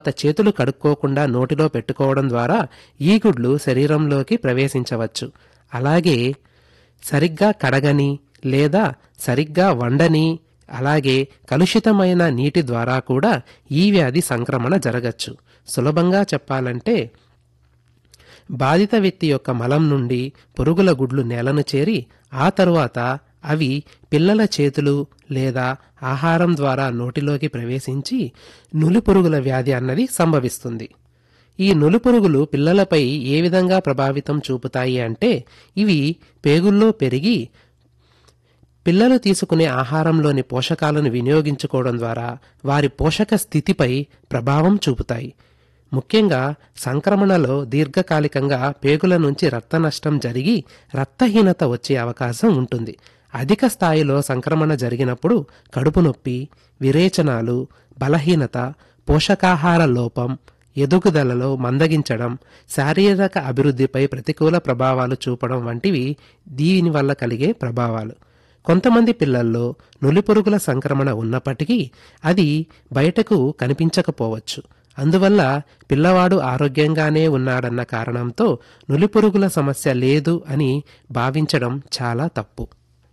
చేతులు కడుక్కోకుండా నోటిలో పెట్టుకోవడం ద్వారా ఈ గుడ్లు శరీరంలోకి ప్రవేశించవచ్చు అలాగే సరిగ్గా కడగని లేదా సరిగ్గా వండని అలాగే కలుషితమైన నీటి ద్వారా కూడా ఈ వ్యాధి సంక్రమణ జరగచ్చు సులభంగా చెప్పాలంటే బాధిత వ్యక్తి యొక్క మలం నుండి పురుగుల గుడ్లు నేలను చేరి ఆ తరువాత అవి పిల్లల చేతులు లేదా ఆహారం ద్వారా నోటిలోకి ప్రవేశించి నులిపురుగుల వ్యాధి అన్నది సంభవిస్తుంది ఈ నులిపురుగులు పిల్లలపై ఏ విధంగా ప్రభావితం చూపుతాయి అంటే ఇవి పేగుల్లో పెరిగి పిల్లలు తీసుకునే ఆహారంలోని పోషకాలను వినియోగించుకోవడం ద్వారా వారి పోషక స్థితిపై ప్రభావం చూపుతాయి ముఖ్యంగా సంక్రమణలో దీర్ఘకాలికంగా పేగుల నుంచి రక్త నష్టం జరిగి రక్తహీనత వచ్చే అవకాశం ఉంటుంది అధిక స్థాయిలో సంక్రమణ జరిగినప్పుడు కడుపు నొప్పి విరేచనాలు బలహీనత పోషకాహార లోపం ఎదుగుదలలో మందగించడం శారీరక అభివృద్ధిపై ప్రతికూల ప్రభావాలు చూపడం వంటివి దీనివల్ల కలిగే ప్రభావాలు కొంతమంది పిల్లల్లో నులిపురుగుల సంక్రమణ ఉన్నప్పటికీ అది బయటకు కనిపించకపోవచ్చు అందువల్ల పిల్లవాడు ఆరోగ్యంగానే ఉన్నాడన్న కారణంతో నులిపురుగుల సమస్య లేదు అని భావించడం చాలా తప్పు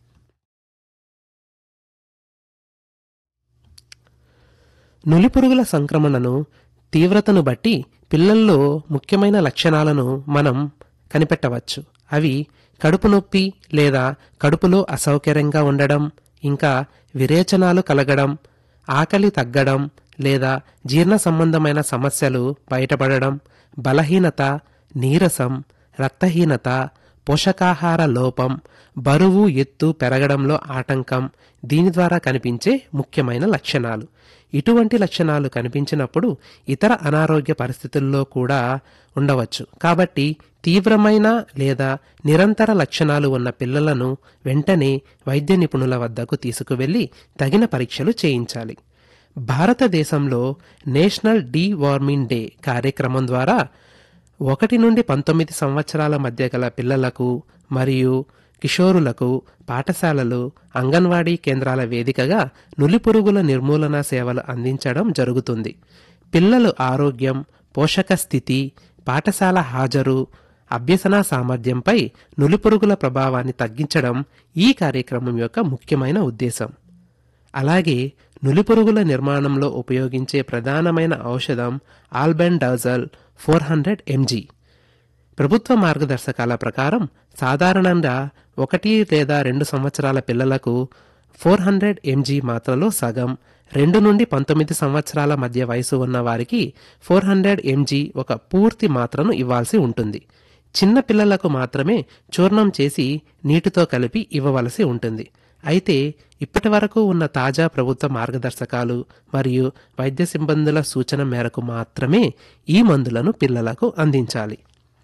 నులిపురుగుల సంక్రమణను తీవ్రతను బట్టి పిల్లల్లో ముఖ్యమైన లక్షణాలను మనం కనిపెట్టవచ్చు అవి కడుపు నొప్పి లేదా కడుపులో అసౌకర్యంగా ఉండడం ఇంకా విరేచనాలు కలగడం ఆకలి తగ్గడం లేదా జీర్ణ సంబంధమైన సమస్యలు బయటపడడం బలహీనత నీరసం రక్తహీనత పోషకాహార లోపం బరువు ఎత్తు పెరగడంలో ఆటంకం దీని ద్వారా కనిపించే ముఖ్యమైన లక్షణాలు ఇటువంటి లక్షణాలు కనిపించినప్పుడు ఇతర అనారోగ్య పరిస్థితుల్లో కూడా ఉండవచ్చు కాబట్టి తీవ్రమైన లేదా నిరంతర లక్షణాలు ఉన్న పిల్లలను వెంటనే వైద్య నిపుణుల వద్దకు తీసుకువెళ్లి తగిన పరీక్షలు చేయించాలి భారతదేశంలో నేషనల్ డీ వార్మింగ్ డే కార్యక్రమం ద్వారా ఒకటి నుండి పంతొమ్మిది సంవత్సరాల మధ్య గల పిల్లలకు మరియు కిషోరులకు పాఠశాలలు అంగన్వాడీ కేంద్రాల వేదికగా నులిపురుగుల నిర్మూలన సేవలు అందించడం జరుగుతుంది పిల్లలు ఆరోగ్యం పోషక స్థితి పాఠశాల హాజరు అభ్యసన సామర్థ్యంపై నులిపురుగుల ప్రభావాన్ని తగ్గించడం ఈ కార్యక్రమం యొక్క ముఖ్యమైన ఉద్దేశం అలాగే నులిపురుగుల నిర్మాణంలో ఉపయోగించే ప్రధానమైన ఔషధం ఆల్బెండాజల్ ఫోర్ హండ్రెడ్ ఎంజీ ప్రభుత్వ మార్గదర్శకాల ప్రకారం సాధారణంగా ఒకటి లేదా రెండు సంవత్సరాల పిల్లలకు ఫోర్ హండ్రెడ్ ఎంజీ మాత్రలో సగం రెండు నుండి పంతొమ్మిది సంవత్సరాల మధ్య వయసు ఉన్న వారికి ఫోర్ హండ్రెడ్ ఎంజీ ఒక పూర్తి మాత్రను ఇవ్వాల్సి ఉంటుంది చిన్న పిల్లలకు మాత్రమే చూర్ణం చేసి నీటితో కలిపి ఇవ్వవలసి ఉంటుంది అయితే ఇప్పటి వరకు ఉన్న తాజా ప్రభుత్వ మార్గదర్శకాలు మరియు వైద్య సిబ్బందుల సూచన మేరకు మాత్రమే ఈ మందులను పిల్లలకు అందించాలి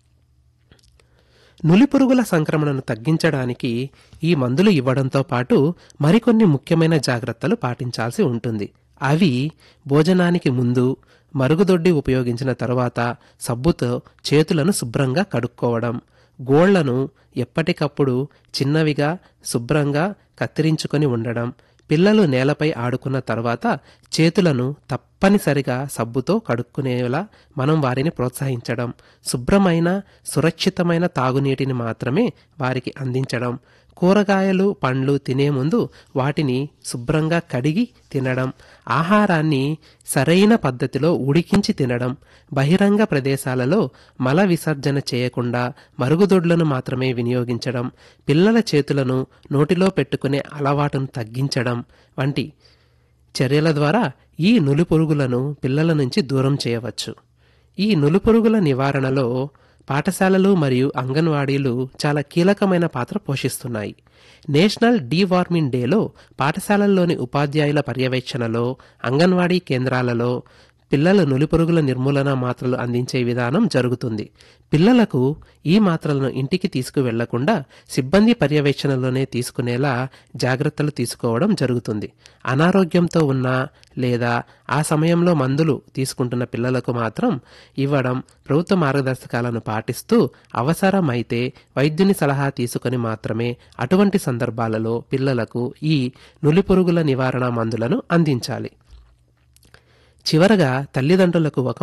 నులిపురుగుల సంక్రమణను తగ్గించడానికి ఈ మందులు ఇవ్వడంతో పాటు మరికొన్ని ముఖ్యమైన జాగ్రత్తలు పాటించాల్సి ఉంటుంది అవి భోజనానికి ముందు మరుగుదొడ్డి ఉపయోగించిన తరువాత సబ్బుతో చేతులను శుభ్రంగా కడుక్కోవడం గోళ్లను ఎప్పటికప్పుడు చిన్నవిగా శుభ్రంగా కత్తిరించుకొని ఉండడం పిల్లలు నేలపై ఆడుకున్న తర్వాత చేతులను తప్పనిసరిగా సబ్బుతో కడుక్కునేలా మనం వారిని ప్రోత్సహించడం శుభ్రమైన సురక్షితమైన తాగునీటిని మాత్రమే వారికి అందించడం కూరగాయలు పండ్లు తినే ముందు వాటిని శుభ్రంగా కడిగి తినడం ఆహారాన్ని సరైన పద్ధతిలో ఉడికించి తినడం బహిరంగ ప్రదేశాలలో మల విసర్జన చేయకుండా మరుగుదొడ్లను మాత్రమే వినియోగించడం పిల్లల చేతులను నోటిలో పెట్టుకునే అలవాటును తగ్గించడం వంటి చర్యల ద్వారా ఈ నులిపురుగులను పిల్లల నుంచి దూరం చేయవచ్చు ఈ నులిపురుగుల నివారణలో పాఠశాలలు మరియు అంగన్వాడీలు చాలా కీలకమైన పాత్ర పోషిస్తున్నాయి నేషనల్ డీవార్మింగ్ డేలో పాఠశాలల్లోని ఉపాధ్యాయుల పర్యవేక్షణలో అంగన్వాడీ కేంద్రాలలో పిల్లల నులిపురుగుల నిర్మూలన మాత్రలు అందించే విధానం జరుగుతుంది పిల్లలకు ఈ మాత్రలను ఇంటికి తీసుకువెళ్లకుండా సిబ్బంది పర్యవేక్షణలోనే తీసుకునేలా జాగ్రత్తలు తీసుకోవడం జరుగుతుంది అనారోగ్యంతో ఉన్న లేదా ఆ సమయంలో మందులు తీసుకుంటున్న పిల్లలకు మాత్రం ఇవ్వడం ప్రభుత్వ మార్గదర్శకాలను పాటిస్తూ అవసరమైతే వైద్యుని సలహా తీసుకొని మాత్రమే అటువంటి సందర్భాలలో పిల్లలకు ఈ నులిపురుగుల నివారణ మందులను అందించాలి చివరగా తల్లిదండ్రులకు ఒక